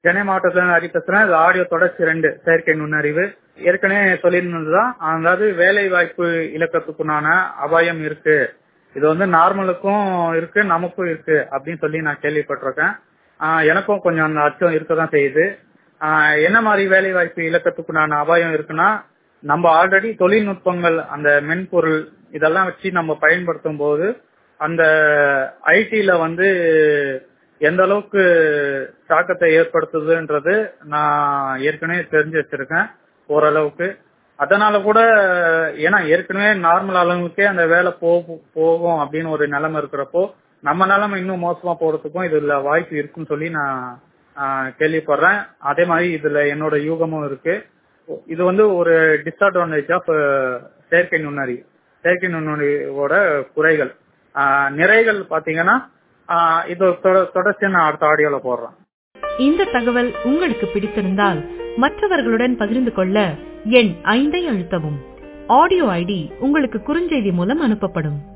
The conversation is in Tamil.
சென்னை மாவட்டத்துல ஹரி பேசுறேன் இது ஆடியோ தொடர்ச்சி ரெண்டு செயற்கை நுண்ணறிவு ஏற்கனவே சொல்லியிருந்ததுதான் அதாவது வேலை வாய்ப்பு இலக்கத்துக்குண்டான அபாயம் இருக்கு இது வந்து நார்மலுக்கும் இருக்கு நமக்கும் இருக்கு அப்படின்னு சொல்லி நான் கேள்விப்பட்டிருக்கேன் ஆஹ் எனக்கும் கொஞ்சம் அந்த அச்சம் இருக்கதான் செய்யுது ஆஹ் என்ன மாதிரி வேலை வாய்ப்பு இலக்கத்துக்குண்டான அபாயம் இருக்குன்னா நம்ம ஆல்ரெடி தொழில்நுட்பங்கள் அந்த மென்பொருள் இதெல்லாம் வச்சு நம்ம பயன்படுத்தும் போது அந்த ஐடில வந்து எந்த அளவுக்கு தாக்கத்தை ஏற்படுத்துதுன்றது நான் ஏற்கனவே தெரிஞ்சு வச்சிருக்கேன் ஓரளவுக்கு அதனால கூட ஏன்னா ஏற்கனவே நார்மல் அளவுக்கே அந்த வேலை போகும் போகும் அப்படின்னு ஒரு நிலைமை இருக்கிறப்போ நம்ம நிலைமை இன்னும் மோசமா போறதுக்கும் இதுல வாய்ப்பு இருக்குன்னு சொல்லி நான் ஆஹ், கேள்விப்படுறேன் அதே மாதிரி இதுல என்னோட யூகமும் இருக்கு இது வந்து ஒரு டிஸ்அட்வான்டேஜ் ஆஃப் செயற்கை நுண்ணறிவு செயற்கை நுண்ணறிவோட குறைகள் ஆஹ், நிறைகள் பாத்தீங்கன்னா ஆஹ், இது தொட- தொடர்ச்சியா நான் அடுத்த ஆடியோல போடுறேன் இந்த தகவல் உங்களுக்கு பிடித்திருந்தால் மற்றவர்களுடன் பகிர்ந்து கொள்ள எண் ஐந்தை அழுத்தவும் ஆடியோ ஐடி உங்களுக்கு குறுஞ்செய்தி மூலம் அனுப்பப்படும்